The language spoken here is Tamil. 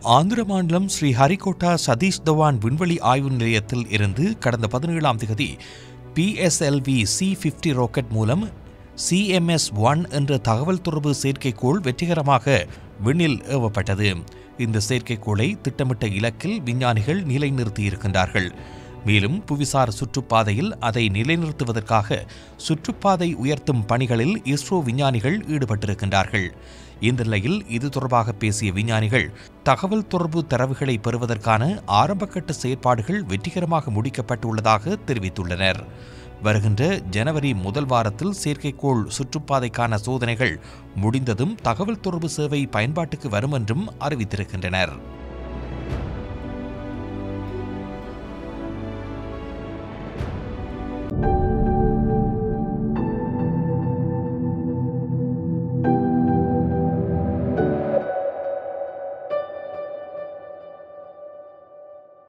ஆந்திர மாநிலம் ஸ்ரீ ஹரிகோட்டா சதீஷ் தவான் விண்வெளி ஆய்வு நிலையத்தில் இருந்து கடந்த பதினேழாம் தேதி பிஎஸ்எல்வி சி பிப்டி ராக்கெட் மூலம் சிஎம்எஸ் ஒன் என்ற தகவல் தொடர்பு செயற்கைக்கோள் வெற்றிகரமாக விண்ணில் ஏவப்பட்டது இந்த செயற்கைக்கோளை திட்டமிட்ட இலக்கில் விஞ்ஞானிகள் நிலைநிறுத்தியிருக்கின்றார்கள் மேலும் புவிசார் சுற்றுப்பாதையில் அதை நிலைநிறுத்துவதற்காக சுற்றுப்பாதை உயர்த்தும் பணிகளில் இஸ்ரோ விஞ்ஞானிகள் ஈடுபட்டிருக்கின்றார்கள் இந்த நிலையில் இது தொடர்பாக பேசிய விஞ்ஞானிகள் தகவல் தொடர்பு தரவுகளை பெறுவதற்கான ஆரம்பகட்ட செயற்பாடுகள் வெற்றிகரமாக முடிக்கப்பட்டுள்ளதாக தெரிவித்துள்ளனர் வருகின்ற ஜனவரி முதல் வாரத்தில் செயற்கைக்கோள் சுற்றுப்பாதைக்கான சோதனைகள் முடிந்ததும் தகவல் தொடர்பு சேவை பயன்பாட்டுக்கு வரும் என்றும் அறிவித்திருக்கின்றனர்